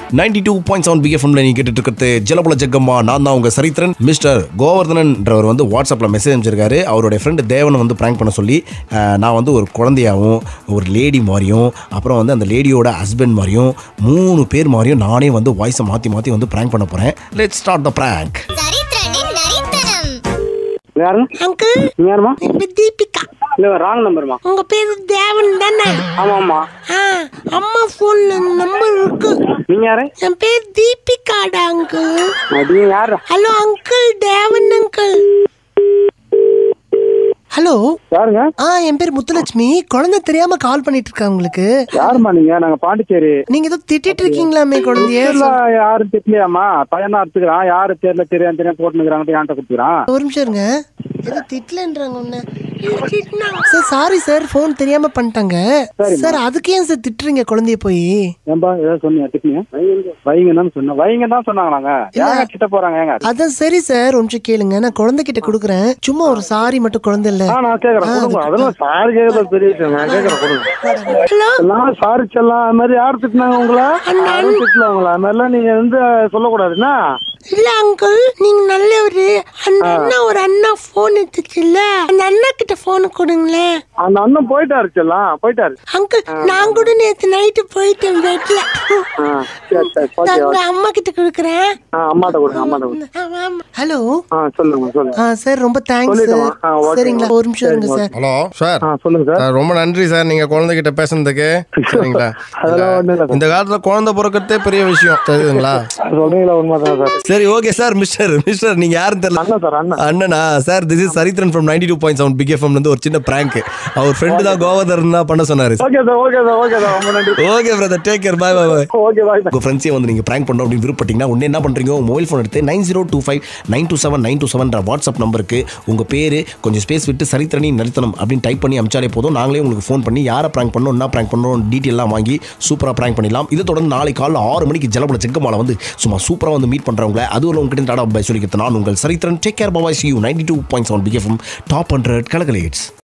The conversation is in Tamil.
நைன்டி டூ பாயிண்ட் செவன் பிஎஃப்எம்ல நீங்க கேட்டுட்டு இருக்கிறது ஜலபல ஜக்கம்மா நான் தான் உங்க சரித்திரன் மிஸ்டர் கோவர்தனன்றவர் வந்து வாட்ஸ்அப்பில் மெசேஜ் அனுப்பிச்சிருக்காரு அவருடைய ஃப்ரெண்டு தேவனை வந்து ப்ராங்க் பண்ண சொல்லி அஹ், நான் வந்து ஒரு குழந்தையாகவும் ஒரு லேடி மாதிரியும் அப்புறம் வந்து அந்த லேடியோட ஹஸ்பண்ட் மாதிரியும் மூணு பேர் மாதிரியும் நானே வந்து வாய்ஸை மாற்றி மாற்றி வந்து ப்ராங்க் பண்ண போகிறேன் லெட் ஸ்டார்ட் த ப்ராங்க் சரித்திரனின் நரித்தனம் யாருங்க அங்கிள் நீங்க யாருமா என் பேர் தீபிகா இல்ல ராங் நம்பர்மா உங்க பேரு தேவன் தானே ஆமா ஆமா ஆ அம்மா போன்ல நம்பர் இருக்கு நீங்க யாரு என் பேர் தீபிகாடா அங்கிள் நீங்க யாரு hello uncle Devan uncle hello யாருங்க ஆ என் பேர் முத்துலட்சுமி குழந்தை தெரியாம கால் பண்ணிட்டு இருக்கேன் உங்களுக்கு யாருமா நீங்க நாங்க பாண்டிச்சேரி நீங்க ஏதோ திட்டிட்டு இருக்கீங்களாமே குழந்தைய இல்ல யாரும் தெரியலையாமா பையனா எடுத்துக்கிறான் யாரு தெரியல தெரியும் தெரியும் போட்டுக்கிறாங்க என்கிட்ட கொடுத்துக்கிறான் ஒரு நிமிஷம் இருங்க ஏதோ திட்டலன்றாங்க உன்ன சார் சாரி சார் ஃபோன் தெரியாம பண்ணிட்டாங்க சார் அதுக்கு ஏன் சார் திட்டுறீங்க குழந்தைய போய் ஏன்பா ஏதாவது சொன்னீங்க திட்டிங்க வைங்க தான் சொன்னேன் வைங்க தான் சொன்னாங்க நாங்க ஏங்க கிட்ட போறாங்க ஏங்க அதான் சரி சார் ஒரு நிமிஷம் கேளுங்க நான் குழந்தை கிட்ட கொடுக்குறேன் சும்மா ஒரு சாரி மட்டும் குழந்தை இல்ல ஆ நான் கேக்குறேன் கொடுங்க அதெல்லாம் சாரி கேக்குறது பெரிய விஷயம் நான் கேக்குறேன் கொடுங்க ஹலோ எல்லாம் சாரி செல்லாம் அது மாதிரி யார் திட்டினாங்க உங்களை யாரும் திட்டல உங்களை அது மாதிரிலாம் நீங்க வந்து சொல்லக்கூடாதுன்னா இல்ல அங்கிள் நீங்க நல்லவரு அந்த அண்ணா ஒரு அண்ணா போன் எடுத்துச்சுல்ல அந்த அண்ணா கிட்ட போன் கொடுங்களேன் அந்த அண்ணன் போயிட்டாரு செல்லாம் போயிட்டாரு அங்கிள் நான் கூட நேத்து நைட்டு போயிட்டேன் பெட்ல ஆ சரி சரி ஓகே நான் அம்மா கிட்ட கொடுக்குறேன் ஆ அம்மாட்ட கொடுங்க அம்மாட்ட கொடுங்க ஹலோ ஆ சொல்லுங்க சொல்லுங்க ஆ சார் ரொம்ப தேங்க்ஸ் சொல்லிட்டோமா? ஆ, சார் ஓகே. சரிங்களா ஒரு நிமிஷம் இருங்க சார் ஹலோ சார் ஆ சொல்லுங்க சார் சார் ரொம்ப நன்றி சார் நீங்க குழந்தைகிட்ட பேசுனதுக்கு சரிங்களா அதெல்லாம் ஒண்ணும் இல்ல சார். இந்த காலத்துல குழந்தை பிறக்கிறதே பெரிய விஷயம் தெரியுதுங்களா சொல்றீங்களா உண்மைதான் சார் சரி ஓகே சார் மிஸ்டர் மிஸ்டர் நீங்க யாரும் தெரியல அண்ணன் சார் அண்ணன் அண்ணனா sir this is Sarithiran from ninety two point seven big FM இருந்து ஒரு சின்ன பிராங்க் அவர் ஃப்ரெண்டு தான் கோவதர்னா பண்ண சொன்னாரு okay sir okay sir okay sir ரொம்ப நன்றி okay brother take care bye bye bye okay bye உங்க ஃப்ரெண்ட்ஸே வந்து நீங்க பிராங்க் பண்ணணும் அப்படின்னு விருப்பப்பட்டீங்கன்னா உடனே என்ன பண்றீங்க உங்க மொபைல் ஃபோன் எடுத்து nine zero two five nine two seven nine two seven WhatsApp நம்பருக்கு உங்க பேரு கொஞ்சம் ஸ்பேஸ் விட்டு சரித்திரணி நிறுத்தணும் அப்படின்னு டைப் பண்ணி அமிச்சாலே போதும் நாங்களே உங்களுக்கு ஃபோன் பண்ணி யாரை பிராங்க் பண்ணணும் என்ன பிராங்க் பண்ணணும் டீட்டெயிலாம் வாங்கி சூப்பராக பிராங்க் பண்ணிடலாம் இது தொடர்ந்து நாளை காலைல ஆறு மணிக்கு ஜலபல செக்கமால வந்து சும்மா சூப்பராக வந்து மீட் பண்றவங்கள அதுவும் உங்ககிட்ட டாடா பாய் சொல்லிக்கிறது நான் உங்கள் Sarithiran take care bye bye see you ninety two point seven big FM top hundred கலகலேட்ஸ்